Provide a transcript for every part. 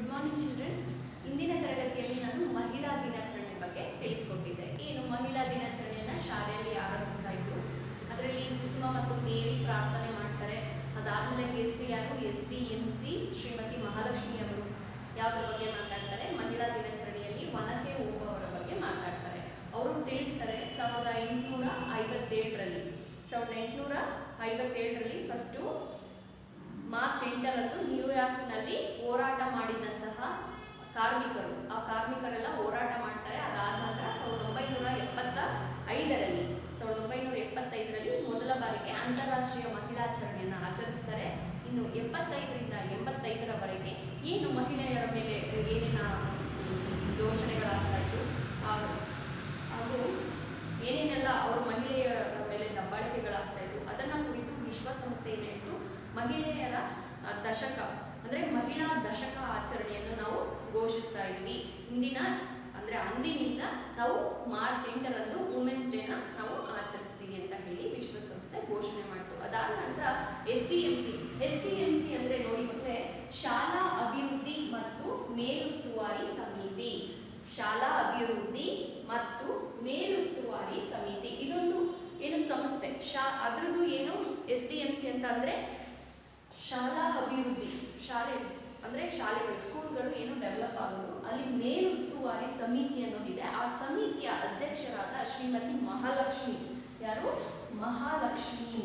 good morning children ಇಂದಿನ ತರಗತಿಯಲ್ಲಿ ನಾನು ಮಹಿಳಾ ದಿನಾಚರಣೆ ಬಗ್ಗೆ ತಿಳಿಸ್ಕೊಟ್ಟಿದ್ದೆ ಏನು ಮಹಿಳಾ ದಿನಾಚರಣೆಯನ್ನ ಶಾಲೆಯಲ್ಲಿ ಆರಂಭಿಸ್ತಾ ಇದ್ರು ಅದರಲ್ಲಿ ಕುಸುಮ ಮತ್ತು ಮೇರಿ ಪ್ರಾರ್ಥನೆ ಮಾಡ್ತಾರೆ ಅದಾದ್ಮೇಲೆ ಗೆಸ್ಟ್ ಯಾರು S D M C Shrimati Mahalakshmi ಅವರು ಯಾವುದ್ರ ಬಗ್ಗೆ ಮಾತಾಡ್ತಾರೆ ಮಹಿಳಾ ದಿನಾಚರಣೆಯಲ್ಲಿ ವನಕ್ಕೆ ಹೋಗುವವರ ಬಗ್ಗೆ ಮಾತಾಡ್ತಾರೆ ಅವರು ತಿಳಿಸ್ತಾರೆ ಸಾವಿರದ ಎಂಟುನೂರ ಐವತ್ತೇಳರಲ್ಲಿ ಸಾವಿರದ ಎಂಟುನೂರ ಐವತ್ತೇಳರಲ್ಲಿ ಫಸ್ಟು ಮಾರ್ಚ್ ಎಂಟರಂದು ನ್ಯೂಯಾರ್ಕ್ನಲ್ಲಿ ಹೋರಾಟ ಮಾಡಿದಂತಹ ಕಾರ್ಮಿಕರು ಆ ಕಾರ್ಮಿಕರೆಲ್ಲ ಹೋರಾಟ ಮಾಡ್ತಾರೆ ಅದಾದ ನಂತರ ಸಾವಿರದ ಒಂಬೈನೂರ ಎಪ್ಪತ್ತ ಐದರಲ್ಲಿ ಸಾವಿರದ ಒಂಬೈನೂರ ಎಪ್ಪತ್ತೈದರಲ್ಲಿ ಮೊದಲ ಬಾರಿಗೆ ಅಂತಾರಾಷ್ಟ್ರೀಯ ಮಹಿಳಾಚರಣೆಯನ್ನು ಆಚರಿಸ್ತಾರೆ ಇನ್ನು ಎಪ್ಪತ್ತೈದರಿಂದ ಎಂಬತ್ತೈದರವರೆಗೆ ಏನು ಮಹಿಳೆಯರ ಮೇಲೆ ಏನೇನ ದೋಷಣೆಗಳಾಗ್ತಾ ಇತ್ತು ಹಾಗೂ ಹಾಗೂ ಏನೇನೆಲ್ಲ ಅವರು ಮಹಿಳೆಯರ ಮೇಲೆ ದಬ್ಬಾಳಿಕೆಗಳಾಗ್ತಾ ಇತ್ತು ಅದನ್ನು ಕುರಿತು ವಿಶ್ವಸಂಸ್ಥೆ ಏನಿಟ್ಟು ಮಹಿಳೆಯರ ಆ, ದಶಕ ಅಂದರೆ ಮಹಿಳಾ ದಶಕ ಆಚರಣೆಯನ್ನು ನಾವು ಘೋಷಿಸ್ತಾ ಇದ್ವಿ ಇಂದಿನ ಅಂದರೆ ಅಂದಿನಿಂದ ನಾವು ಮಾರ್ಚ್ ಎಂಟರಂದು ವುಮೆನ್ಸ್ ಡೇನ ನಾವು ಆಚರಿಸ್ತೀವಿ ಅಂತ ಹೇಳಿ ವಿಶ್ವಸಂಸ್ಥೆ ಘೋಷಣೆ ಮಾಡಿತು ಅದಾದ ನಂತರ S D M C S D M C ಅಂದರೆ ನೋಡಿ ಮತ್ತೆ ಶಾಲಾ ಅಭಿವೃದ್ಧಿ ಮತ್ತು ಮೇಲುಸ್ತುವಾರಿ ಸಮಿತಿ ಶಾಲಾ ಅಭಿವೃದ್ಧಿ ಮತ್ತು ಮೇಲುಸ್ತುವಾರಿ ಸಮಿತಿ ಇದೊಂದು ಏನು ಸಂಸ್ಥೆ ಶಾ ಅದ್ರದ್ದು ಏನು ಎಸ್ ಡಿ ಎಂ ಸಿ ಅಂತ ಅಂದರೆ ಶಾಲಾ ಅಭಿವೃದ್ಧಿ ಶಾಲೆ ಅಂದರೆ ಶಾಲೆಗಳು ಸ್ಕೂಲ್ಗಳು ಏನು ಡೆವಲಪ್ ಆಗೋದು ಅಲ್ಲಿ ಮೇಲುಸ್ತುವಾರಿ ಸಮಿತಿ ಅನ್ನೋದಿದೆ ಆ ಸಮಿತಿಯ ಅಧ್ಯಕ್ಷರಾದ ಶ್ರೀಮತಿ ಮಹಾಲಕ್ಷ್ಮಿ ಯಾರು ಮಹಾಲಕ್ಷ್ಮಿ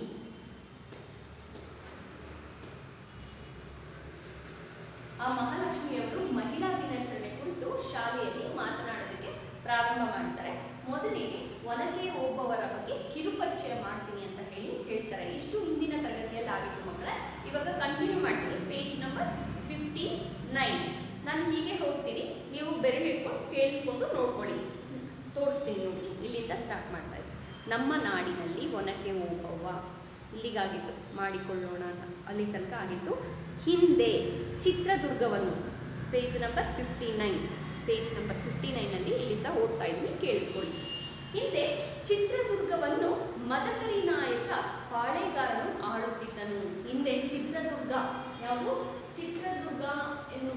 ಆ ಮಹಾಲಕ್ಷ್ಮಿಯವರು ಮಹಿಳಾ ದಿನಾಚರಣೆ ಕುರಿತು ಶಾಲೆಯಲ್ಲಿ ಮಾತನಾಡೋದಕ್ಕೆ ಪ್ರಾರಂಭ ಮಾಡ್ತಾರೆ ಮೊದಲಿಗೆ ಒನಕೆ ಹೋಗುವವರ ಬಗ್ಗೆ ಕಿರುಪರಿಚಯ ಮಾಡ್ತೀನಿ ಅಂತ ಹೇಳಿ ಹೇಳ್ತಾರೆ ಇಷ್ಟು ಹಿಂದಿನ ತರಗತಿಯಲ್ಲಿ ಆಗಿತ್ತು ಮಕ್ಕಳೇ ಇವಾಗ ಕಂಟಿನ್ಯೂ ಮಾಡ್ತೀನಿ ಪೇಜ್ ನಂಬರ್ ಫಿಫ್ಟಿ ನೈನ್ ನಾನು ಹೀಗೆ ಹೋಗ್ತೀನಿ ನೀವು ಬೆರಳಿಟ್ಕೊಂಡು ಕೇಳಿಸ್ಕೊಂಡು ನೋಡ್ಕೊಳ್ಳಿ ತೋರಿಸ್ತೀನಿ ನೋಡಿ ಇಲ್ಲಿಂದ ಸ್ಟಾರ್ಟ್ ಮಾಡ್ತಾ ಇದ್ದೀನಿ ನಮ್ಮ ನಾಡಿನಲ್ಲಿ ಒನಕೆ ಓಬವ್ವ ಇಲ್ಲಿಗಾಗಿತ್ತು ಮಾಡಿಕೊಳ್ಳೋಣ ಅಂತ ಅಲ್ಲಿ ತನಕ ಆಗಿತ್ತು ಹಿಂದೆ ಚಿತ್ರದುರ್ಗವನ್ನು page number fifty nine page number fifty ನೈನಲ್ಲಿ ಇಲ್ಲಿಂದ ಓದ್ತಾ ಇದ್ದೀನಿ ಕೇಳಿಸ್ಕೊಳ್ಳಿ ಹಿಂದೆ ಚಿತ್ರದುರ್ಗವನ್ನು ಮದಕರಿ ನಾಯಕ ಪಾಳೆಗಾರನು ಆಳುತ್ತಿದ್ದನು ಹಿಂದೆ ಚಿತ್ರದುರ್ಗ ಯಾವುದು ಚಿತ್ರದುರ್ಗ ಎನ್ನುವ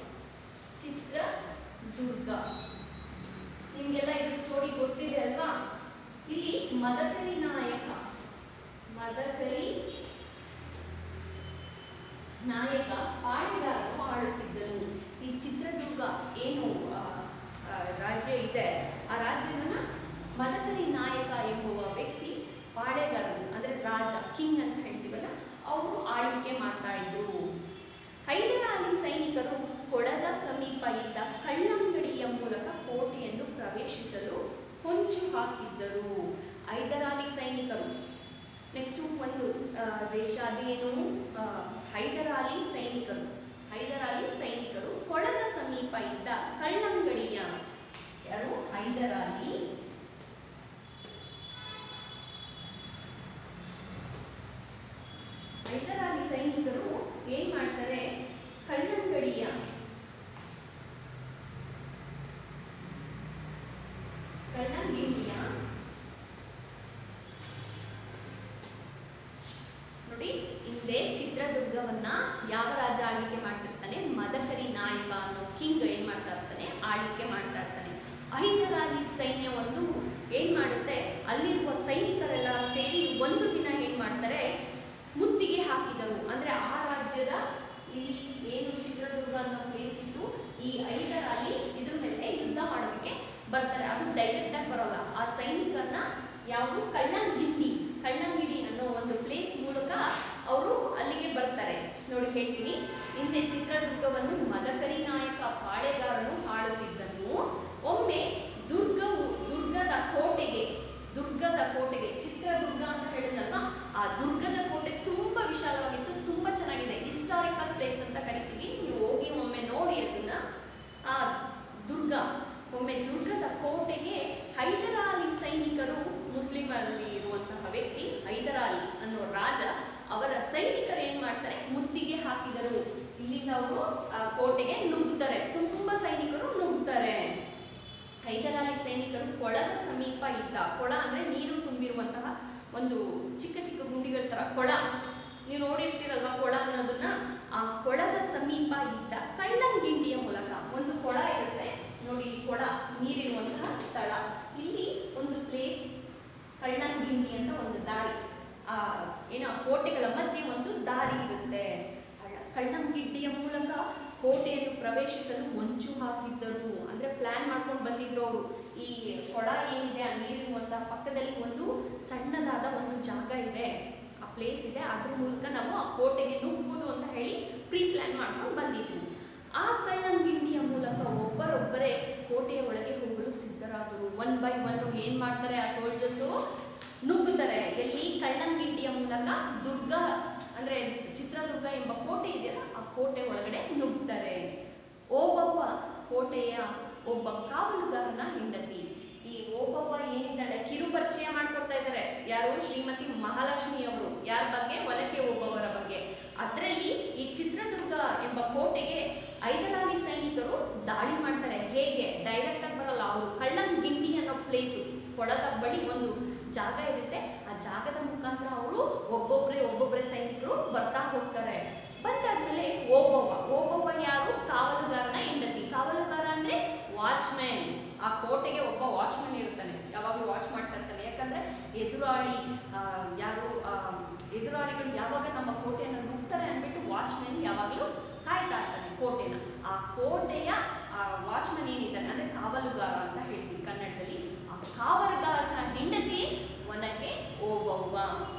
ಚಿತ್ರದುರ್ಗ ನಿಮಗೆಲ್ಲ ಇದು ಸ್ಟೋರಿ ಗೊತ್ತಿದೆ ಅಲ್ವಾ ಇಲ್ಲಿ ಮದಕರಿ ನಾಯಕ ಮದಕರಿ ನಾಯಕ ಪಾಳೆಗಾರನು ಆಳುತ್ತಿದ್ದನು ಈ ಚಿತ್ರದುರ್ಗ ಏನು ಆ, ಆ, ರಾಜ್ಯ ಇದೆ ಆ ರಾಜ್ಯನ ಮದಕರಿ ನಾಯಕ ಎಂಬುವ ವ್ಯಕ್ತಿ ಪಾಳೆಗಾರನು ಅಂದರೆ ರಾಜ ಕಿಂಗ್ ಅಂತ ಹೇಳ್ತೀವಲ್ಲ ಅವರು ಆಳ್ವಿಕೆ ಮಾಡ್ತಾ ಇದ್ರು ಹೈದರಾಲಿ ಸೈನಿಕರು ಕೊಳದ ಸಮೀಪ ಇದ್ದ ಕಳ್ಳಂಗಡಿಯ ಮೂಲಕ ಕೋಟೆಯನ್ನು ಪ್ರವೇಶಿಸಲು ಹೊಂಚು ಹಾಕಿದ್ದರು ಹೈದರಾಲಿ ಸೈನಿಕರು ನೆಕ್ಸ್ಟ್ ಒಂದು ಆ, ದೇಶ ಅದೇನು ಆ, ಹೈದರಾಲಿ ಸೈನಿಕರು ಹೈದರಾಲಿ ಸೈನಿಕರು ಕೊಳದ ಸಮೀಪ ಇದ್ದ ಕಳ್ಳಂಗಡಿಯ ಯಾರು ಹೈದರಾಲಿ ಹೈದರಾಲಿ ಸೈನಿಕರು ಏನ್ ಮಾಡ್ತಾರೆ ಕಳ್ಳಂಗಡಿಯ ಕಳ್ಳಂಗಿಂಡಿಯ ನೋಡಿ ಹಿಂದೆ ಚಿತ್ರದುರ್ಗವನ್ನ ಯಾವ ರಾಜ ಆಳ್ವಿಕೆ ಮಾಡ್ತಿರ್ತಾನೆ ಮದಕರಿ ನಾಯಕ ಅನ್ನೋ ಕಿಂಗ್ ಏನ್ ಮಾಡ್ತಾ ಇರ್ತಾನೆ ಆಳ್ವಿಕೆ ಮಾಡ್ತಾ ಇರ್ತಾನೆ ಹೈದರಾಲಿ ಸೈನ್ಯ ಒಂದು ಏನ್ ಮಾಡುತ್ತೆ ಅಲ್ಲಿರುವ ಸೈನಿಕರೆಲ್ಲ ಸೇರಿ ಒಂದು ದಿನ ಏನ್ ಮಾಡ್ತಾರೆ ಮುತ್ತಿಗೆ ಹಾಕಿದರು ಅಂದ್ರೆ ಆ ರಾಜ್ಯದ ಇಲ್ಲಿ ಏನು ಚಿತ್ರದುರ್ಗ ಅನ್ನೋ ಪ್ಲೇಸ್ ಇತ್ತು ಈ ಐದರಾಲಿ ಇದ್ರ ಮೇಲೆ ಯುದ್ಧ ಮಾಡೋದಕ್ಕೆ ಬರ್ತಾರೆ ಅದು ಡೈರೆಕ್ಟ್ ಆಗಿ ಬರೋಲ್ಲ ಆ ಸೈನಿಕರನ್ನ ಯಾವುದು ಕಳ್ಳಂಗಿಂಡಿ ಕಳ್ಳಂಗಿಡಿ ಅನ್ನೋ ಒಂದು ಪ್ಲೇಸ್ ಮೂಲಕ ಅವರು ಅಲ್ಲಿಗೆ ಬರ್ತಾರೆ ನೋಡಿ ಹೇಳ್ತೀನಿ ಹಿಂದೆ ಚಿತ್ರದುರ್ಗವನ್ನು ಮದಕರಿ ನಾಯಕ ಪಾಳೆಗಾರನು ಆಳುತ್ತಿದ್ದನು ಒಮ್ಮೆ ದುರ್ಗವು ದುರ್ಗದ ಕೋಟೆಗೆ ದುರ್ಗದ ಕೋಟೆಗೆ ಚಿತ್ರದುರ್ಗ ಅಂತ ಹೇಳಿದ್ನಲ್ವಾ ಆ ದುರ್ಗದ ಕೋಟೆ ತುಂಬಾ ವಿಶಾಲವಾಗಿತ್ತು ತುಂಬಾ ಚೆನ್ನಾಗಿದೆ ಹಿಸ್ಟಾರಿಕಲ್ ಪ್ಲೇಸ್ ಅಂತ ಕರಿತೀವಿ ನೀವು ಹೋಗಿ ಒಮ್ಮೆ ನೋಡಿ ಅದನ್ನ ಆ ದುರ್ಗ ಒಮ್ಮೆ ದುರ್ಗದ ಕೋಟೆಗೆ ಹೈದರಾಲಿ ಸೈನಿಕರು ಮುಸ್ಲಿಮರಲ್ಲಿ ಇರುವಂತಹ ವ್ಯಕ್ತಿ ಹೈದರಾಲಿ ಅನ್ನೋ ರಾಜ ಅವರ ಸೈನಿಕರು ಏನ್ ಮಾಡ್ತಾರೆ ಮುತ್ತಿಗೆ ಹಾಕಿದರು ಇಲ್ಲಿಂದ ಅವರು ಆ ಕೋಟೆಗೆ ನುಗ್ಗುತ್ತಾರೆ ತುಂಬಾ ಸೈನಿಕರು ನುಗ್ಗುತ್ತಾರೆ ಹೈದರಾಲಿ ಸೈನಿಕರು ಕೊಳದ ಸಮೀಪ ಇದ್ದ ಕೊಳ ಅಂದ್ರೆ ನೀರು ತುಂಬಿರುವಂತಹ ಒಂದು ಚಿಕ್ಕ ಚಿಕ್ಕ ಗುಂಡಿಗಳ ತರ ಕೊಳ ನೀವು ನೋಡಿರ್ತೀರಲ್ವಾ ಕೊಳ ಅನ್ನೋದನ್ನ ಆ ಕೊಳದ ಸಮೀಪ ಇದ್ದ ಕಳ್ಳಂಗಿಂಡಿಯ ಮೂಲಕ ಒಂದು ಕೊಳ ಇರುತ್ತೆ ನೋಡಿ ಈ ಕೊಳ ನೀರಿರುವಂತಹ ಸ್ಥಳ ಇಲ್ಲಿ ಒಂದು ಪ್ಲೇಸ್ ಕಳ್ಳಂಗಿಂಡಿ ಅಂತ ಒಂದು ದಾರಿ ಆ ಏನೋ ಕೋಟೆಗಳ ಮಧ್ಯೆ ಒಂದು ದಾರಿ ಇರುತ್ತೆ ಕಳ್ಳ- ಕಳ್ಳಂಗಿಡ್ಡಿಯ ಮೂಲಕ ಕೋಟೆಯನ್ನು ಪ್ರವೇಶಿಸಲು ಹೊಂಚು ಹಾಕಿದ್ದರು ಅಂದ್ರೆ ಪ್ಲಾನ್ ಮಾಡ್ಕೊಂಡು ಬಂದಿದ್ರು ಅವರು ಈ ಕೊಳ ಏನಿದೆ ಆ ನೀರಿರುವಂತಹ ಪಕ್ಕದಲ್ಲಿ ಒಂದು ಸಣ್ಣದಾದ ಒಂದು ಜಾಗ ಇದೆ ಆ ಪ್ಲೇಸ್ ಇದೆ ಅದ್ರ ಮೂಲಕ ನಾವು ಆ ಕೋಟೆಗೆ ನುಗ್ಬೋದು ಅಂತ ಹೇಳಿ ಪ್ರೀ ಪ್ಲಾನ್ ಮಾಡ್ಕೊಂಡು ಬಂದಿದ್ವಿ ಆ ಕಳ್ಳಂಗಿಂಡಿಯ ಮೂಲಕ ಒಬ್ಬರೊಬ್ಬರೇ ಕೋಟೆಯ ಒಳಗೆ ಹೋಗಲು ಸಿದ್ಧರಾದರು ಒನ್ ಬೈ ಒನ್ ಏನ್ ಮಾಡ್ತಾರೆ ಆ ಸೋಲ್ಜರ್ಸು ನುಗ್ಗುತ್ತಾರೆ ಎಲ್ಲಿ ಕಳ್ಳಂಗಿಂಡಿಯ ಮೂಲಕ ದುರ್ಗ ಅಂದ್ರೆ ಚಿತ್ರದುರ್ಗ ಎಂಬ ಕೋಟೆ ಇದೆಯಲ್ಲ ಆ ಕೋಟೆ ಒಳಗಡೆ ನುಗ್ತಾರೆ ಓಬವ್ವ ಕೋಟೆಯ ಒಬ್ಬ ಕಾವಲುಗಾರನ ಹೆಂಡತಿ ಈ ಓಬವ್ವ ಏನಿದ್ದಾಳೆ ಕಿರು ಪರಿಚಯ ಮಾಡ್ಕೊಡ್ತಾ ಇದ್ದಾರೆ ಯಾರು ಶ್ರೀಮತಿ ಮಹಾಲಕ್ಷ್ಮಿ ಅವರು ಯಾರ ಬಗ್ಗೆ ಒನಕೆ ಓಬವ್ವರ ಬಗ್ಗೆ ಅದರಲ್ಲಿ ಈ ಚಿತ್ರದುರ್ಗ ಎಂಬ ಕೋಟೆಗೆ ಐದರಾಲಿ ಸೈನಿಕರು ದಾಳಿ ಮಾಡ್ತಾರೆ ಹೇಗೆ ಡೈರೆಕ್ಟ್ ಆಗಿ ಬರಲ್ಲ ಅವರು ಕಳ್ಳಂಗಿಂಡಿ ಅನ್ನೋ ಪ್ಲೇಸು ಕೊಳದ ಬಳಿ ಒಂದು ಜಾಗ ಇರುತ್ತೆ ಆ ಜಾಗದ ಮುಖಾಂತರ ಅವರು ಒಬ್ಬೊಬ್ಬರೇ ಒಬ್ಬೊಬ್ಬರೇ ಸೈನಿಕರು ಬರ್ತಾ ಹೋಗ್ತಾರೆ ಬಂದಾದ್ಮೇಲೆ ಓಬವ್ವ ಓಬವ್ವ ಯಾರು ಕಾವಲುಗಾರನ ಹೆಂಡತಿ ಕಾವಲುಗಾರ ಅಂದ್ರೆ ವಾಚ್ಮ್ಯಾನ್ ಆ ಕೋಟೆಗೆ ಒಬ್ಬ ವಾಚ್ಮ್ಯಾನ್ ಇರ್ತಾನೆ ಯಾವಾಗಲೂ ವಾಚ್ ಮಾಡ್ತಾ ಇರ್ತಾನೆ ಯಾಕಂದ್ರೆ ಎದುರಾಳಿ ಆ, ಯಾರು ಆ, ಎದುರಾಳಿಗಳು ಯಾವಾಗ ನಮ್ಮ ಕೋಟೆಯನ್ನು ನುಗ್ತಾರೆ ಅಂದ್ಬಿಟ್ಟು ವಾಚ್ಮ್ಯಾನ್ ಯಾವಾಗಲೂ ಕಾಯ್ತಾ ಇರ್ತಾನೆ ಕೋಟೆನ ಆ ಕೋಟೆಯ ವಾಚ್ಮನ್ ಏನಿದ್ದಾನೆ ಅಂದ್ರೆ ಕಾವಲುಗಾರ ಅಂತ ಹೇಳ್ತೀವಿ ಕನ್ನಡದಲ್ಲಿ ಆ ಕಾವಲುಗಾರನ ಹೆಂಡತಿ ಒನಕೆ ಓಬವ್ವ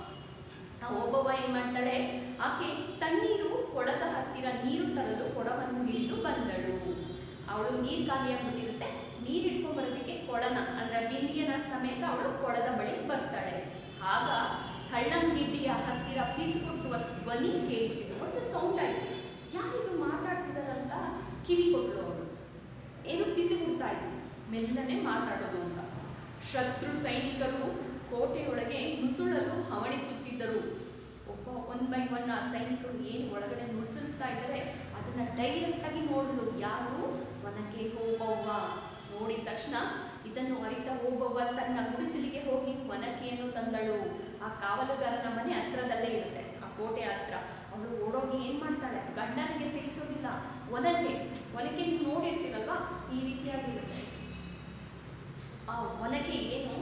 ಆ ಓಬವ್ವ ಏನ್ ಮಾಡ್ತಾಳೆ ಆಕೆ ತಣ್ಣೀರು ಕೊಳದ ಹತ್ತಿರ ನೀರು ತರಲು ಕೊಡವನ್ನು ಹಿಡಿದು ಬಂದಳು ಅವಳು ನೀರು ಖಾಲಿಯಾಗ್ಬಿಟ್ಟಿರುತ್ತೆ ನೀರು ಇಟ್ಕೊಂಡ್ ಬರೋದಕ್ಕೆ ಕೊಳನ ಅಂದ್ರೆ ಬಿಂದಿಗೆನ ಸಮೇತ ಅವಳು ಕೊಳದ ಬಳಿ ಬರ್ತಾಳೆ ಆಗ ಕಳ್ಳಂಗಿಡ್ಡಿಯ ಹತ್ತಿರ ಪಿಸ್ಕೊಟ್ಟುವ ಧ್ವನಿ ಕೇಳಿಸಿತು ಒಂದು ಸೌಂಡ್ ಆಯ್ತು ಯಾರಿದು ಮಾತಾಡ್ತಿದಾರಂತ ಕಿವಿ ಕೊಟ್ಟಳು ಅವಳು ಏನು ಪಿಸಿಗುಡ್ತಾ ಇತ್ತು ಮೆಲ್ಲನೆ ಮಾತಾಡೋದು ಅಂತ ಶತ್ರು ಸೈನಿಕರು ಕೋಟೆಯೊಳಗೆ ನುಸುಳಲು ಹವಣಿಸುತ್ತಿದ್ದರು ಒಬ್ಬ ಒನ್ ಬೈ ಒನ್ ಆ ಸೈನಿಕರು ಏನು ಒಳಗಡೆ ನುಸುಳ್ತಾ ಇದ್ದಾರೆ ಅದನ್ನ ಡೈರೆಕ್ಟ್ ಆಗಿ ನೋಡಿದ್ರು ಯಾರು ಒನಕೆ ಹೋಬವ್ವ ನೋಡಿದ ತಕ್ಷಣ ಇದನ್ನು ಅರಿತ ಹೋಬವ್ವ ತನ್ನ ಗುಡಿಸಲಿಗೆ ಹೋಗಿ ಒನಕೆಯನ್ನು ತಂದಳು ಆ ಕಾವಲುಗಾರನ ಮನೆ ಹತ್ರದಲ್ಲೇ ಇರುತ್ತೆ ಆ ಕೋಟೆ ಹತ್ರ ಅವಳು ಓಡೋಗಿ ಏನ್ ಮಾಡ್ತಾಳೆ ಗಂಡನಿಗೆ ತಿಳಿಸೋದಿಲ್ಲ ಒನಕೆ ಒನಕೆ ನೀವು ನೋಡಿರ್ತೀರಲ್ವಾ ಈ ರೀತಿಯಾಗಿರುತ್ತೆ ಆ ಒನಕೆ ಏನು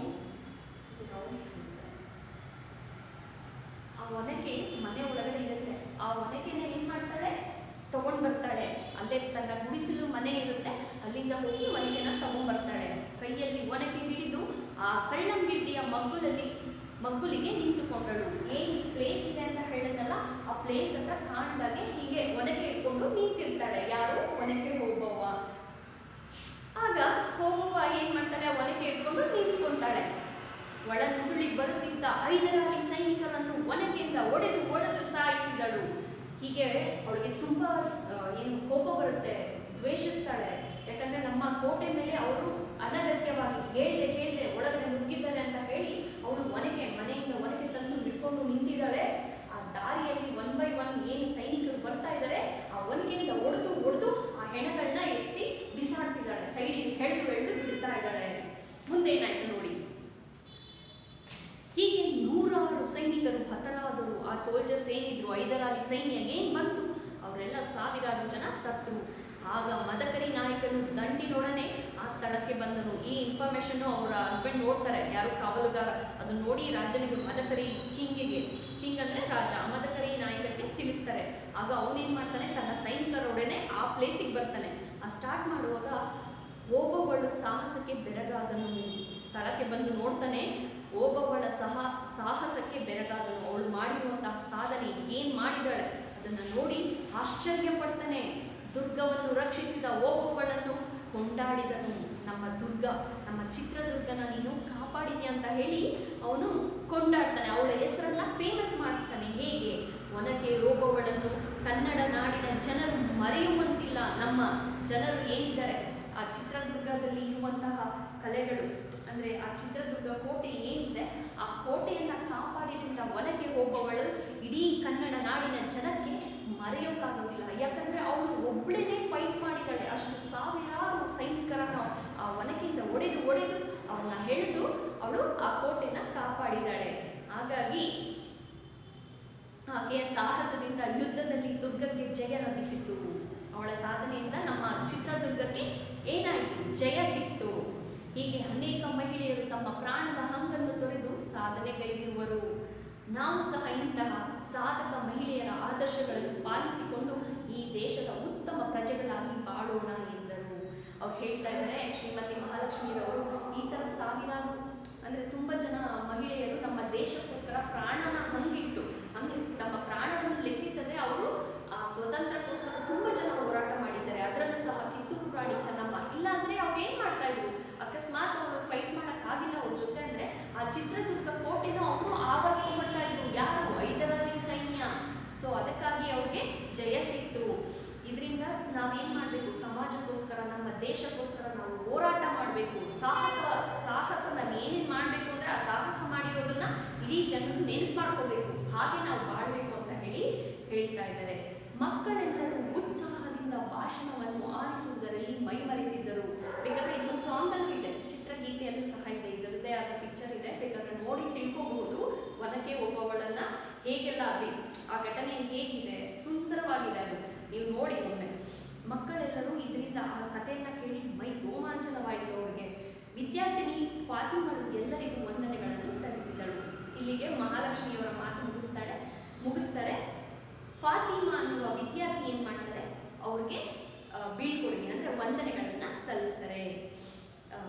ಆ ಒನಕೆ ಮನೆ ಒಳಗಡೆ ಇರುತ್ತೆ ಆ ಒನಕೆನ ಏನ್ ಮಾಡ್ತಾಳೆ ತಗೊಂಡ್ ಬರ್ತಾಳೆ ಅಲ್ಲೇ ತನ್ನ ಗುಡಿಸಲು ಮನೆ ಇರುತ್ತೆ ಅಲ್ಲಿಂದ ಹೋಗಿ ಒನಕೆನ ತಗೊಂಡ್ ಬರ್ತಾಳೆ ಕೈಯಲ್ಲಿ ಒನಕೆ ಹಿಡಿದು ಆ ಕಳ್ಳಂಗಿಡ್ಡಿಯ ಮಗ್ಗುಲಲ್ಲಿ ಮಗ್ಗುಲಿಗೆ ನಿಂತುಕೊಂಡಳು ಏನ್ ಪ್ಲೇಸ್ ಇದೆ ಅಂತ ಹೇಳಿದ್ನಲ್ಲ ಆ ಪ್ಲೇಸ್ ಹತ್ರ ಕಾಣ್ದಾಗೆ ಹೀಗೆ ಒನಕೆ ಇಟ್ಕೊಂಡು ನಿಂತಿರ್ತಾಳೆ ಯಾರು ಒನಕೆ ಹೋಗುವವ ಆಗ ಹೋಗುವ ಏನ್ ಮಾಡ್ತಾಳೆ ಆ ಒನಕೆ ಇಟ್ಕೊಂಡು ನಿಂತ್ಕೊಂತಾಳೆ ಒಳ ನುಸುಳಿಗೆ ಬರುತ್ತಿದ್ದ ಐದರಾಲಿ ಸೈನಿಕರನ್ನು ಒನಕೆಯಿಂದ ಒಡೆದು ಒಡೆದು ಸಾಯಿಸಿದಳು ಹೀಗೆ ಅವಳಿಗೆ ತುಂಬಾ ಆ, ಏನು ಕೋಪ ಬರುತ್ತೆ ದ್ವೇಷಿಸ್ತಾಳೆ ಯಾಕಂದ್ರೆ ನಮ್ಮ ಕೋಟೆ ಮೇಲೆ ಅವರು ಅನಗತ್ಯವಾಗಿ ಹೇಳ್ದೆ ಹೇಳ್ದೆ ಒಳಗಡೆ ನುಗ್ಗಿದ್ದಾರೆ ಅಂತ ಹೇಳಿ ಅವಳು ಒನಕೆ ಮನೆಯಿಂದ ಒನಕೆ ತಂದು ಇಟ್ಕೊಂಡು ನಿಂತಿದ್ದಾಳೆ ಆ ದಾರಿಯಲ್ಲಿ ಒನ್ ಬೈ ಒನ್ ಏನು ಸೈನಿಕರು ಬರ್ತಾ ಇದ್ದಾರೆ ಆ ಒನಕೆಯಿಂದ ಒಡೆದು ಒಡೆದು ಆ ಹೆಣಗಳನ್ನ ಎತ್ತಿ ಬಿಸಾಡ್ತಿದ್ದಾಳೆ ಸೈಡಿಗೆ ಎಳೆದು ಎಳೆದು ಬಿಡ್ತಾ ಇದ್ದಾಳೆ ಮುಂದೆ ಏನಾಯ್ತು ನೋಡಿ ಹೀಗೆ ನೂರಾರು ಸೈನಿಕರು ಹತರಾದರು ಆ ಸೋಲ್ಜರ್ಸ್ ಏನಿದ್ರು ಐದರಾಲಿ ಸೈನ್ಯ ಏನ್ ಬಂತು ಅವರೆಲ್ಲ ಸಾವಿರಾರು ಜನ ಸತ್ರು ಆಗ ಮದಕರಿ ನಾಯಕನು ದಂಡಿನೊಡನೆ ಆ ಸ್ಥಳಕ್ಕೆ ಬಂದನು ಈ ಇನ್ಫಾರ್ಮೇಶನ್ ಅವರ ಹಸ್ಬೆಂಡ್ ನೋಡ್ತಾರೆ ಯಾರು ಕಾವಲುಗಾರ ಅದು ನೋಡಿ ರಾಜನಿಗೆ ಮದಕರಿ ಕಿಂಗಿಗೆ ಕಿಂಗ್ ಅಂದ್ರೆ ರಾಜ ಆ ಮದಕರಿ ನಾಯಕನಿಗೆ ತಿಳಿಸ್ತಾರೆ ಆಗ ಅವನೇನ್ ಮಾಡ್ತಾನೆ ತನ್ನ ಸೈನಿಕರೊಡನೆ ಆ ಪ್ಲೇಸಿಗೆ ಬರ್ತಾನೆ ಆ ಸ್ಟಾರ್ಟ್ ಮಾಡುವಾಗ ಓಬವ್ವಳು ಸಾಹಸಕ್ಕೆ ಬೆರಗಾದನು ಸ್ಥಳಕ್ಕೆ ಬಂದು ನೋಡ್ತಾನೆ ಓಬವ್ವಳ ಸಹ ಸಾಹಸಕ್ಕೆ ಬೆರಗಾದನು ಅವಳು ಮಾಡಿರುವಂತಹ ಸಾಧನೆ ಏನ್ ಮಾಡಿದಾಳೆ ಅದನ್ನ ನೋಡಿ ಆಶ್ಚರ್ಯ ಪಡ್ತಾನೆ ದುರ್ಗವನ್ನು ರಕ್ಷಿಸಿದ ಓಬವ್ವಳನ್ನು ಕೊಂಡಾಡಿದನು ನಮ್ಮ ದುರ್ಗ ನಮ್ಮ ಚಿತ್ರದುರ್ಗನ ನೀನು ಕಾಪಾಡಿದ್ಯಾ ಅಂತ ಹೇಳಿ ಅವನು ಕೊಂಡಾಡ್ತಾನೆ ಅವಳ ಹೆಸರನ್ನ ಫೇಮಸ್ ಮಾಡಿಸ್ತಾನೆ ಹೇಗೆ ಒನಕೆ ಓಬವ್ವಳನ್ನು ಕನ್ನಡ ನಾಡಿನ ಜನರು ಮರೆಯುವಂತಿಲ್ಲ ನಮ್ಮ ಜನರು ಏನಿದ್ದಾರೆ ಆ ಚಿತ್ರದುರ್ಗದಲ್ಲಿ ಇರುವಂತಹ ಕಲೆಗಳು ಅಂದ್ರೆ ಆ ಚಿತ್ರದುರ್ಗ ಕೋಟೆ ಏನಿದೆ ಆ ಕೋಟೆಯನ್ನ ಕಾಪಾಡಿದಂತ ಒನಕೆ ಹೋಗುವವಳು ಇಡೀ ಕನ್ನಡ ನಾಡಿನ ಜನಕ್ಕೆ ಮರೆಯೋಕ್ಕಾಗೋದಿಲ್ಲ ಯಾಕಂದ್ರೆ ಅವಳು ಒಬ್ಳೇನೆ ಫೈಟ್ ಮಾಡಿದ್ದಾಳೆ ಅಷ್ಟು ಸಾವಿರಾರು ಸೈನಿಕರನ್ನು ಆ ಒನಕೆಯಿಂದ ಒಡೆದು ಒಡೆದು ಅವನ್ನ ಎಳೆದು ಅವಳು ಆ ಕೋಟೆನ ಕಾಪಾಡಿದ್ದಾಳೆ ಹಾಗಾಗಿ ಆಕೆಯ ಸಾಹಸದಿಂದ ಯುದ್ಧದಲ್ಲಿ ದುರ್ಗಕ್ಕೆ ಜಯ ಲಭಿಸಿತು ಅವಳ ಸಾಧನೆಯಿಂದ ನಮ್ಮ ಚಿತ್ರದುರ್ಗಕ್ಕೆ ಏನಾಯಿತು ಜಯ ಸಿಕ್ತು ಹೀಗೆ ಅನೇಕ ಮಹಿಳೆಯರು ತಮ್ಮ ಪ್ರಾಣದ ಹಂಗನ್ನು ತೊರೆದು ಸಾಧನೆಗೈದಿರುವರು ನಾವು ಸಹ ಇಂತಹ ಸಾಧಕ ಮಹಿಳೆಯರ ಆದರ್ಶಗಳನ್ನು ಪಾಲಿಸಿಕೊಂಡು ಈ ದೇಶದ ಉತ್ತಮ ಪ್ರಜೆಗಳಾಗಿ ಬಾಳೋಣ ಎಂದರು ಅವ್ರು ಹೇಳ್ತಾ ಇದ್ದಾರೆ ಶ್ರೀಮತಿ ಮಹಾಲಕ್ಷ್ಮಿರವರು ಈ ಥರ ಸಾವಿರಾರು ಅಂದರೆ ತುಂಬ ಜನ ಮಹಿಳೆಯರು ನಮ್ಮ ದೇಶಕ್ಕೋಸ್ಕರ ಪ್ರಾಣನ ಹಂಗಿಟ್ಟು ಹಂಗೆ ತಮ್ಮ ಪ್ರಾಣವನ್ನು ಲೆಕ್ಕಿಸದೆ ಅವರು ಆ ಸ್ವತಂತ್ರಕ್ಕೋಸ್ಕರ ತುಂಬ ಜನ ಹೋರಾಟ ಮಾಡಿದ್ದಾರೆ ಅದರಲ್ಲೂ ಸಹ ಕಿತ್ತೂರು ರಾಣಿ ಚೆನ್ನಮ್ಮ ಇಲ್ಲಾಂದ್ರೆ ಅವ್ರು ಏನು ಮಾಡ್ತಾ ಇದ್ರು ಅಕಸ್ಮಾತ್ ಅವರು ಫೈಟ್ ಮಾಡೋಕ್ಕಾಗಿಲ್ಲ ಅವ್ರ ಜೊತೆ ಅಂದರೆ ಆ ಚಿತ್ರದುರ್ಗ ಕೋಟೆನ ಅವರು ಆವರಿಸ್ಕೊಂಡ್ಬಿಡ್ತಾ ಇದ್ರು ಯಾರು ಐದರಲ್ಲಿ ಸೈನ್ಯ ಸೊ ಅದಕ್ಕಾಗಿ ಅವ್ರಿಗೆ ಜಯ ಸಿಕ್ತು ಇದರಿಂದ ನಾವೇನು ಮಾಡಬೇಕು ಸಮಾಜಕ್ಕೋಸ್ಕರ ನಮ್ಮ ದೇಶಕ್ಕೋಸ್ಕರ ನಾವು ಹೋರಾಟ ಮಾಡಬೇಕು ಸಾಹಸ ಸಾಹಸ ನಾವು ಏನೇನು ಮಾಡಬೇಕು ಅಂದರೆ ಆ ಸಾಹಸ ಮಾಡಿರೋದನ್ನ ಇಡೀ ಜನರು ನೆನ್ಪು ಮಾಡ್ಕೋಬೇಕು ಹಾಗೆ ನಾವು ಬಾಳಬೇಕು ಅಂತ ಹೇಳಿ ಹೇಳ್ತಾ ಇದ್ದಾರೆ ಮಕ್ಕಳೆಲ್ಲರೂ ಉತ್ಸಾಹದಿಂದ ಭಾಷಣವನ್ನು ಆಲಿಸುವುದರಲ್ಲಿ ಮೈಮರೆತಿದ್ದರು ಬೇಕಾದ್ರೆ ಇದೊಂದು ಸಾಂಗಲ್ಲೂ ಇದೆ ಚಿತ್ರಗೀತೆಯಲ್ಲೂ ಸಹ ಇದೆ ಇದರದ್ದೇ ಆದ ಪಿಕ್ಚರ್ ಇದೆ ಬೇಕಾದ್ರೆ ನೋಡಿ ತಿಳ್ಕೋಬಹುದು ವನಕ್ಕೆ ಒಬ್ಬವಳನ್ನ ಹೇಗೆಲ್ಲ ಅದೇ ಆ ಘಟನೆ ಹೇಗಿದೆ ಸುಂದರವಾಗಿದೆ ಅದು ನೀವು ನೋಡಿ ಒಮ್ಮೆ ಮಕ್ಕಳೆಲ್ಲರೂ ಇದರಿಂದ ಆ ಕಥೆಯನ್ನ ಕೇಳಿ ಮೈ ರೋಮಾಂಚನವಾಯಿತು ಅವರಿಗೆ ವಿದ್ಯಾರ್ಥಿನಿ ಫಾತಿಮಳು ಎಲ್ಲರಿಗೂ ವಂದನೆಗಳನ್ನು ಸಲ್ಲಿಸಿದಳು ಇಲ್ಲಿಗೆ ಮಹಾಲಕ್ಷ್ಮಿಯವರ ಮಾತು ಮುಗಿಸ್ತಾಳೆ ಮುಗಿಸ್ತಾರೆ ಫಾತಿಮಾ ಅನ್ನುವ ವಿದ್ಯಾರ್ಥಿ ಏನು ಮಾಡ್ತಾರೆ ಅವ್ರಿಗೆ ಆ, ಬೀಳ್ಕೊಡುಗೆ ಅಂದರೆ ವಂದನೆಗಳನ್ನು ಸಲ್ಲಿಸ್ತಾರೆ ಆ,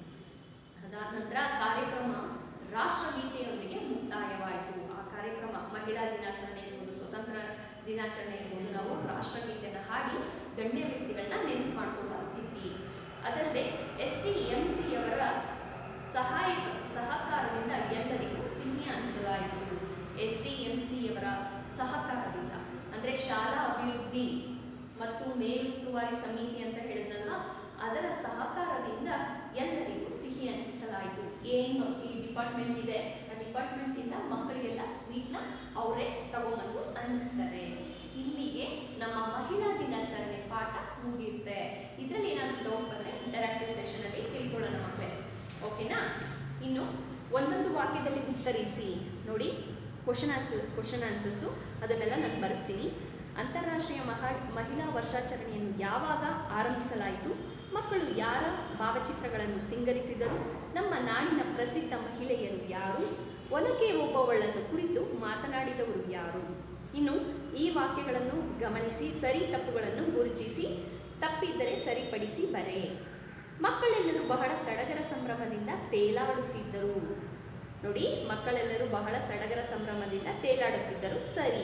ಅದಾದ ನಂತರ ಕಾರ್ಯಕ್ರಮ ರಾಷ್ಟ್ರಗೀತೆಯೊಂದಿಗೆ ಮುಕ್ತಾಯವಾಯಿತು ಆ ಕಾರ್ಯಕ್ರಮ ಮಹಿಳಾ ದಿನಾಚರಣೆ ಇರ್ಬೋದು ಸ್ವತಂತ್ರ ದಿನಾಚರಣೆ ಇರ್ಬೋದು ನಾವು ರಾಷ್ಟ್ರಗೀತೆನ ಹಾಡಿ ಗಣ್ಯ ವ್ಯಕ್ತಿಗಳನ್ನ ನೆನಪು ಮಾಡಿಕೊಳ್ಳುವ ಸ್ಥಿತಿ ಅದಲ್ಲದೆ ಎಸ್ ಟಿ ಎಂ ಸಿಯವರ ಸಹಾಯಕ ಸಹಕಾರದಿಂದ ಎಲ್ಲರಿಗೂ ಸಿಹಿ ಹಂಚಲಾಯಿತು ಎಸ್ ಟಿ ಎಂ ಸಿಯವರ ಸಹಕಾರದಿಂದ ಅಂದರೆ ಶಾಲಾ ಅಭಿವೃದ್ಧಿ ಮತ್ತು ಮೇಲುಸ್ತುವಾರಿ ಸಮಿತಿ ಅಂತ ಹೇಳಿದ್ನಲ್ಲ ಅದರ ಸಹಕಾರದಿಂದ ಎಲ್ಲರಿಗೂ ಸಿಹಿ ಹಂಚಿಸಲಾಯಿತು ಏನು ಈ ಡಿಪಾರ್ಟ್ಮೆಂಟ್ ಇದೆ ಆ ಡಿಪಾರ್ಟ್ಮೆಂಟಿಂದ ಮಕ್ಕಳಿಗೆಲ್ಲ ಸ್ವೀಟ್ನ ಅವರೇ ತಗೊಂಬಂದು ಹಂಚ್ತಾರೆ ಇಲ್ಲಿಗೆ ನಮ್ಮ ಮಹಿಳಾ ದಿನಾಚರಣೆ ಪಾಠ ಮುಗಿಯುತ್ತೆ ಇದರಲ್ಲಿ ಏನಾದರೂ ಡೌಟ್ ಬಂದರೆ ಇಂಟರಾಕ್ಟಿವ್ ಸೆಷನಲ್ಲಿ ತಿಳ್ಕೊಳ್ಳೋಣ ಮಕ್ಕಳೇ ಓಕೆನಾ ಇನ್ನು ಒಂದೊಂದು ವಾಕ್ಯದಲ್ಲಿ ಉತ್ತರಿಸಿ ನೋಡಿ ಕ್ವಶನ್ ಆನ್ಸರ್ ಕ್ವಶನ್ ಆನ್ಸರ್ಸು ಅದನ್ನೆಲ್ಲ ನಾನು ಬರೆಸ್ತೀನಿ ಅಂತಾರಾಷ್ಟ್ರೀಯ ಮಹಾ ಮಹಿಳಾ ವರ್ಷಾಚರಣೆಯನ್ನು ಯಾವಾಗ ಆರಂಭಿಸಲಾಯಿತು ಮಕ್ಕಳು ಯಾರ ಭಾವಚಿತ್ರಗಳನ್ನು ಸಿಂಗರಿಸಿದರು ನಮ್ಮ ನಾಡಿನ ಪ್ರಸಿದ್ಧ ಮಹಿಳೆಯರು ಯಾರು ಒನಕೆ ಓಬವ್ವಳನ್ನು ಕುರಿತು ಮಾತನಾಡಿದವರು ಯಾರು ಇನ್ನು ಈ ವಾಕ್ಯಗಳನ್ನು ಗಮನಿಸಿ ಸರಿ ತಪ್ಪುಗಳನ್ನು ಗುರುತಿಸಿ ತಪ್ಪಿದ್ದರೆ ಸರಿಪಡಿಸಿ ಬರೆ ಮಕ್ಕಳೆಲ್ಲರೂ ಬಹಳ ಸಡಗರ ಸಂಭ್ರಮದಿಂದ ತೇಲಾಡುತ್ತಿದ್ದರು ನೋಡಿ ಮಕ್ಕಳೆಲ್ಲರೂ ಬಹಳ ಸಡಗರ ಸಂಭ್ರಮದಿಂದ ತೇಲಾಡುತ್ತಿದ್ದರು ಸರಿ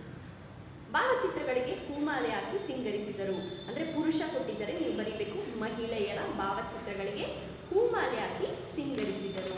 ಭಾವಚಿತ್ರಗಳಿಗೆ ಹೂಮಾಲೆ ಹಾಕಿ ಸಿಂಗರಿಸಿದರು ಅಂದರೆ ಪುರುಷ ಕೊಟ್ಟಿದ್ದರೆ ನೀವು ಬರೀಬೇಕು ಮಹಿಳೆಯರ ಭಾವಚಿತ್ರಗಳಿಗೆ ಹೂಮಾಲೆ ಹಾಕಿ ಸಿಂಗರಿಸಿದರು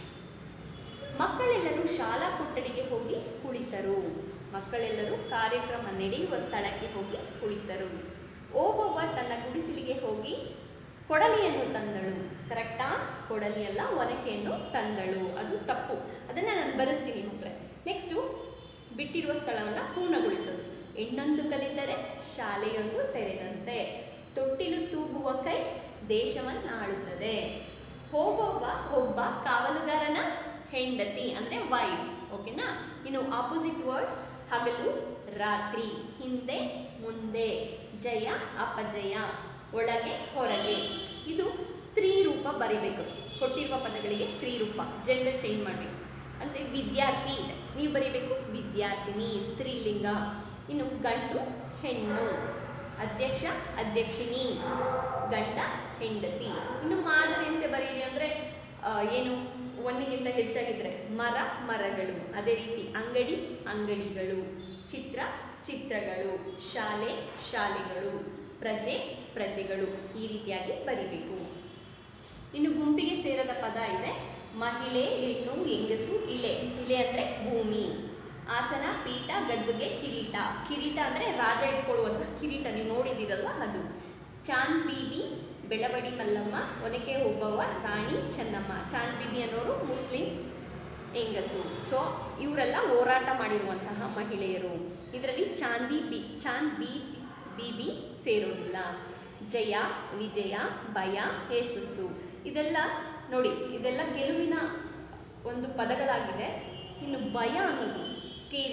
ಮಕ್ಕಳೆಲ್ಲರೂ ಶಾಲಾ ಕೊಠಡಿಗೆ ಹೋಗಿ ಕುಳಿತರು ಮಕ್ಕಳೆಲ್ಲರೂ ಕಾರ್ಯಕ್ರಮ ನಡೆಯುವ ಸ್ಥಳಕ್ಕೆ ಹೋಗಿ ಕುಳಿತರು ಓಬವ್ವ ತನ್ನ ಗುಡಿಸಲಿಗೆ ಹೋಗಿ ಕೊಡಲಿಯನ್ನು ತಂದಳು ಕರೆಕ್ಟಾ ಕೊಡಲಿಯಲ್ಲ ಒನಕೆಯನ್ನು ತಂದಳು ಅದು ತಪ್ಪು ಅದನ್ನು ನಾನು ಬರೆಸ್ತೀನಿ ಮಕ್ಕಳೇ ನೆಕ್ಸ್ಟು ಬಿಟ್ಟಿರುವ ಸ್ಥಳವನ್ನು ಪೂರ್ಣಗೊಳಿಸೋದು ಹೆಣ್ಣೊಂದು ಕಲಿತರೆ ಶಾಲೆಯೊಂದು ತೆರೆದಂತೆ ತೊಟ್ಟಿಲು ತೂಗುವ ಕೈ ದೇಶವನ್ನಾಳುತ್ತದೆ ಹೋಗುವ ಒಬ್ಬ ಕಾವಲುಗಾರನ ಹೆಂಡತಿ ಅಂದರೆ ವೈಫ್ ಓಕೆನಾ ಇನ್ನು ಆಪೋಸಿಟ್ ವರ್ಡ್ ಹಗಲು ರಾತ್ರಿ ಹಿಂದೆ ಮುಂದೆ ಜಯ ಅಪಜಯ ಒಳಗೆ ಹೊರಗೆ ಇದು ಸ್ತ್ರೀ ರೂಪ ಬರಿಬೇಕು ಕೊಟ್ಟಿರುವ ಪದಗಳಿಗೆ ಸ್ತ್ರೀ ರೂಪ ಜೆಂಡರ್ ಚೇಂಜ್ ಮಾಡಬೇಕು ಅಂದರೆ ವಿದ್ಯಾರ್ಥಿ ಇದೆ ನೀವು ಬರೀಬೇಕು ವಿದ್ಯಾರ್ಥಿನಿ ಸ್ತ್ರೀಲಿಂಗ ಇನ್ನು ಗಂಡು ಹೆಣ್ಣು ಅಧ್ಯಕ್ಷ ಅಧ್ಯಕ್ಷಿಣಿ ಗಂಡ ಹೆಂಡತಿ ಇನ್ನು ಮಾದರಿಯಂತೆ ಬರೀರಿ ಅಂದರೆ ಏನು ಒಂದಿಗಿಂತ ಹೆಚ್ಚಾಗಿದ್ದರೆ ಮರ ಮರಗಳು ಅದೇ ರೀತಿ ಅಂಗಡಿ ಅಂಗಡಿಗಳು ಚಿತ್ರ ಚಿತ್ರಗಳು ಶಾಲೆ ಶಾಲೆಗಳು ಪ್ರಜೆ ಪ್ರಜೆಗಳು ಈ ರೀತಿಯಾಗಿ ಬರಿಬೇಕು ಇನ್ನು ಗುಂಪಿಗೆ ಸೇರದ ಪದ ಇದೆ ಮಹಿಳೆ ಹೆಣ್ಣು ಹೆಂಗಸು ಇಲೆ ಇಲೆ ಅಂದರೆ ಭೂಮಿ ಆಸನ ಪೀಠ ಗದ್ದುಗೆ ಕಿರೀಟ ಕಿರೀಟ ಅಂದರೆ ರಾಜ ಇಟ್ಕೊಳ್ಳುವಂಥ ಕಿರೀಟ ನೀವು ನೋಡಿದ್ದೀರಲ್ವ ಅದು ಚಾಂದ್ ಬೀಬಿ ಬೆಳವಡಿ ಮಲ್ಲಮ್ಮ ಒನಕೆ ಓಬವ್ವ ರಾಣಿ ಚೆನ್ನಮ್ಮ ಚಾಂದ್ ಬೀಬಿ ಅನ್ನೋರು ಮುಸ್ಲಿಂ ಹೆಂಗಸು ಸೊ ಇವರೆಲ್ಲ ಹೋರಾಟ ಮಾಡಿರುವಂತಹ ಮಹಿಳೆಯರು ಇದರಲ್ಲಿ ಚಾಂದಿ ಬಿ ಚಾಂದ್ ಬಿ ಬೀಬಿ ಸೇರೋದಿಲ್ಲ ಜಯ ವಿಜಯ ಭಯ ಯಶಸ್ಸು ಇದೆಲ್ಲ ನೋಡಿ ಇದೆಲ್ಲ ಗೆಲುವಿನ ಒಂದು ಪದಗಳಾಗಿದೆ ಇನ್ನು ಭಯ ಅನ್ನೋದು ಸ್ಕೇರಿ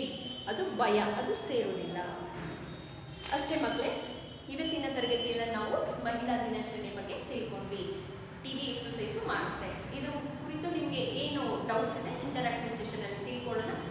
ಅದು ಭಯ ಅದು ಸೇರುವುದಿಲ್ಲ ಅಷ್ಟೇ ಮಕ್ಕಳೇ ಇವತ್ತಿನ ತರಗತಿಯಲ್ಲಿ ನಾವು ಮಹಿಳಾ ದಿನಾಚರಣೆ ಬಗ್ಗೆ ತಿಳ್ಕೊಂಡ್ವಿ ಟಿ ವಿ ಎಕ್ಸಸೈಸು ಮಾಡಿಸ್ದೆ ಇದ್ರ ಕುರಿತು ನಿಮಗೆ ಏನು ಡೌಟ್ಸ್ ಇದೆ ಇಂಟರಾಕ್ಟಿವ್ ಸೆಷನಲ್ಲಿ ತಿಳ್ಕೊಳ್ಳೋಣ